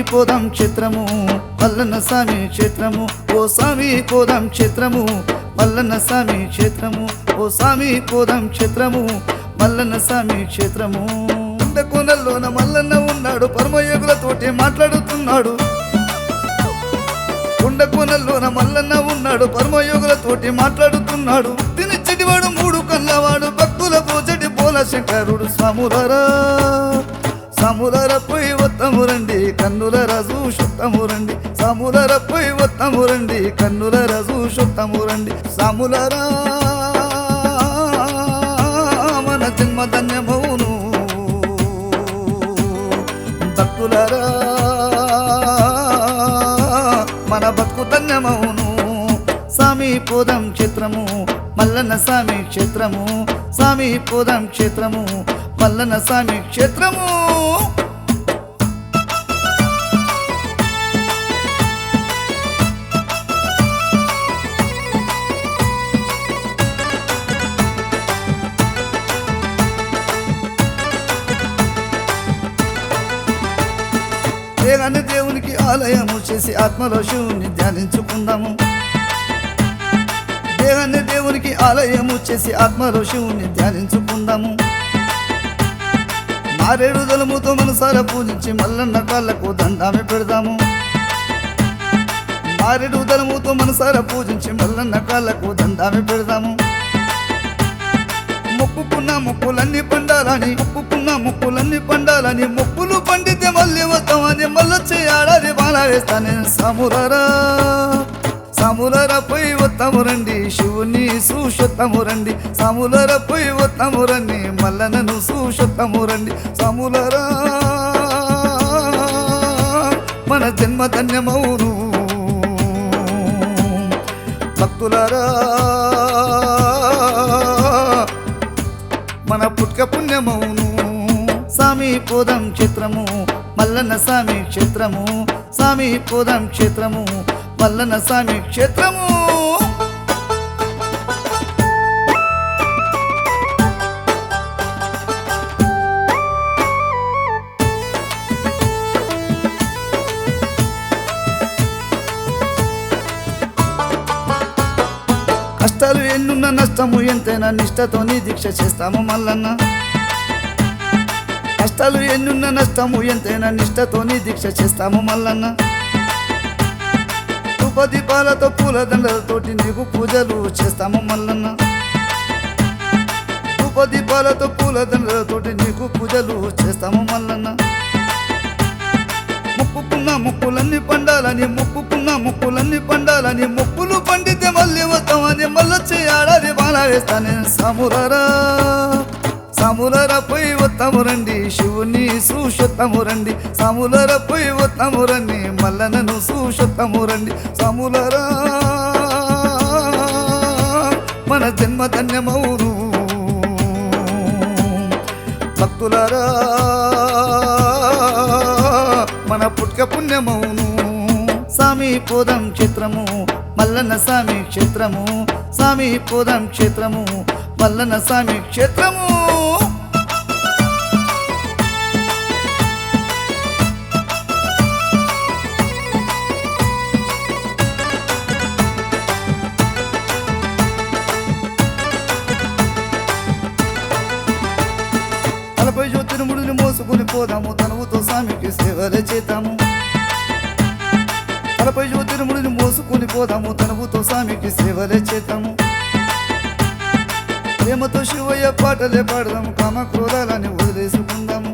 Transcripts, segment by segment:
పోదాం క్షేత్రము మల్లన్న స్వామి క్షేత్రము ఓ స్వామి పోదాం క్షేత్రము మల్లన్న స్వామి క్షేత్రము ఓ స్వామి పోదాం క్షేత్రము మల్లన్న స్వామి క్షేత్రము కొండ కోనల్లోన మల్లన్న ఉన్నాడు పరమయోగులతోటి మాట్లాడుతున్నాడు కొండ కోనల్లోన మల్లన్న ఉన్నాడు పరమయోగులతోటి మాట్లాడుతున్నాడు తిని చెడివాడు మూడు కళ్ళవాడు భక్తుల పూజటి పోల శంకరుడు స్వాములరా సాములర పోయి వత్తము రండి కన్నుల రజు శుద్ధము రండి సాములర పోయి వత్తము రండి కన్నుల రజు శుద్ధము రండి సాములరా మన జన్మ ధన్యమౌను భక్తులరా మన బతుకు ధన్యమౌను స్వామి పోదాం క్షేత్రము మల్లన్న స్వామి క్షేత్రము స్వామి పోదాం క్షేత్రము మల్లన్న స్వామి క్షేత్రము వేగాన్ని దేవునికి ఆలయము చేసి ఆత్మలో శివుని ధ్యానించుకుందాము దేహాన్ని దేవునికి ఆలయము చేసి ఆత్మలో శివుని ధ్యానించుకుందాము మారేడు దళముతో మనసార పూజించి మల్లన్న కాళ్ళకు దండామె పెడదాము మారేడు దళముతో మనసార పూజించి మల్లన్న కాళ్ళకు దండామె పెడదాము మొక్కుకున్న మొక్కులన్నీ పండాలని మొక్కుకున్న మొక్కులన్నీ పండాలని మొక్కులు పండితే మళ్ళీ వస్తామని మళ్ళొచ్చి ఆడాది బాల వేస్తానే సమురరా సములర పోయి వస్తాము రండి శివుని సూషొత్తము రండి సములర పోయి వస్తాము రండి మల్లనను సూషొత్తము రండి సములరా మన జన్మ ధన్యమౌను భక్తులరా మన పుట్క పుణ్యమౌను స్వామి పోదాం క్షేత్రము మల్లన్న స్వామి క్షేత్రము స్వామి పోదాం క్షేత్రము మల్లన్న స్వామి క్షేత్రము కష్టాలు ఎన్నున్న నష్టము ఎంతైనా నిష్టతో నీ దీక్ష చేస్తాము మల్లన్న కష్టాలు ఎన్నున్న నష్టము ఎంతైనా నిష్టతో నీ దీక్ష చేస్తాము మల్లన్న దీపాలతో పూల దండలతోటి నీకు పూజలు చేస్తాము మల్లన్న దీపాలతో పూల దండలతోటి నీకు పూజలు చేస్తాము మల్లన్న మొక్కుకున్న మొక్కులన్నీ పండాలని మొక్కుకున్న మొక్కులన్నీ పండాలని మొక్కులు పండితే మళ్ళీ వస్తామని మళ్ళొచ్చి ఆడాది బాల వేస్తానే సమురరా సములర పోయి వస్తాము రండి శివుని సూషొత్తము రండి సములర పోయి వస్తాము రండి మల్లనను సూషొత్తము రండి సములరా మన జన్మ ధన్యమౌను భక్తులరా మన పుట్క పుణ్యమౌను స్వామి పోదాం క్షేత్రము మల్లన్న స్వామి క్షేత్రము స్వామి పోదాం క్షేత్రము మల్లన్న స్వామి క్షేత్రము తలపై జ్యోతిర్ముడిని మోసుకుని పోదాము తనువుతో స్వామికి సేవలు చేద్దాము తలపై జ్యోతిర్ముడిని మోసుకుని పోదాము తనువుతో స్వామికి సేవలే చేద్దాము ప్రేమతో శివయ్య పాటలే పాడదాము కామ క్రోధాలని వదిలేసుకుందాము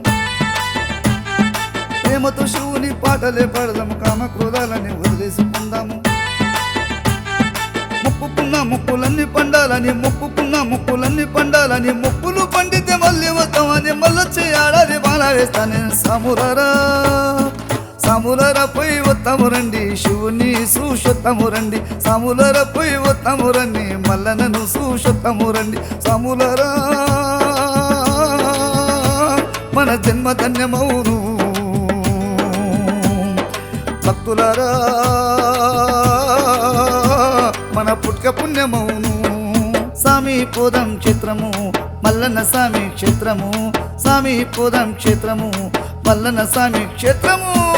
ప్రేమతో శివుని పాటలే పాడదాము కామ క్రోధాలని వదిలేసుకుందాము మొక్కుకున్న మొక్కులన్నీ పండాలని మొక్కుకున్న మొక్కులన్నీ పండాలని మొక్కులు పండితే మళ్ళీ వస్తామని మళ్ళొచ్చి ఆడాది బాల వేస్తానే సమురరా సములర పోయి వస్తాము రండి శివుని సూషొత్తము రండి సములర పోయి వస్తాము రండి మల్లనను సూషొత్తము రండి సములరా మన జన్మ ధన్యమౌను భక్తులరా మన పుట్క పుణ్యమౌను స్వామి పోదాం క్షేత్రము మల్లన్న స్వామి క్షేత్రము స్వామి పోదాం క్షేత్రము మల్లన్న స్వామి క్షేత్రము